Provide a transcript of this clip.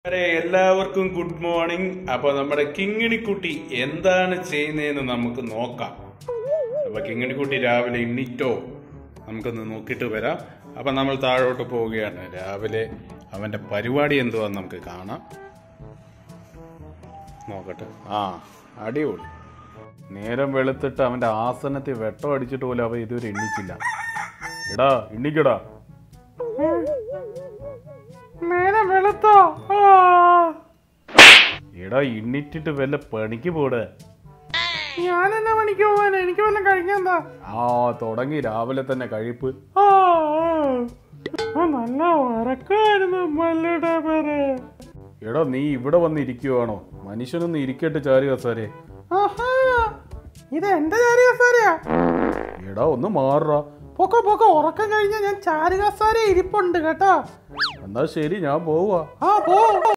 അരെ എല്ലാവർക്കും good morning അപ്പൊ നമ്മുടെ കിങ്ങിണിക്കുട്ടി എന്താണ് ചെയ്യുന്നതെന്ന് നമുക്ക് നോക്കാം അപ്പൊ കിങ്ങിണിക്കുട്ടി രാവിലെ എണ്ണീറ്റോ നമുക്കൊന്ന് നോക്കിയിട്ട് വരാം അപ്പൊ നമ്മൾ താഴോട്ട് പോവുകയാണ് രാവിലെ അവന്റെ പരിപാടി എന്തുവാന്ന് നമുക്ക് കാണാം നോക്കട്ടെ ആ അടിപൊളി നേരം വെളുത്തിട്ട് അവന്റെ ആസനത്തിൽ വെട്ടം അടിച്ചിട്ട് പോലും അവ ഇതുവരെ എണ്ണിച്ചില്ല എടാ എണ്ണിക്കടാ നേരം വെളുത്തോ എടാ ഇണ്ണിട്ടിട്ട് വല്ല പണിക്ക് പോടെ ഞാൻ എന്നാ പണിക്ക് പോവാൻ എനിക്ക് വല്ല കഴിക്കാന്താ ആ തുടങ്ങി രാവിലെ തന്നെ കഴിപ്പ് ആ, ആ, നല്ല ഉറക്കായിരുന്നു മല്ലടാ പേരെ എടാ നീ ഇവിടെ വന്ന് ഇരിക്കുവാണോ മനുഷ്യനൊന്ന് ഇരിക്കട്ടെ ചാരി കസാരെ ഇത് എന്റെ ചാരി കസാരയാ എടാ ഒന്ന് മാറാ പൊക്കോ പൊക്കോ ഉറക്കം കഴിഞ്ഞാൽ ഞാൻ ചാരി കസാര ഇരിപ്പുണ്ട് കേട്ടോ എന്നാ ശരി ഞാൻ പോവാ ആ പോ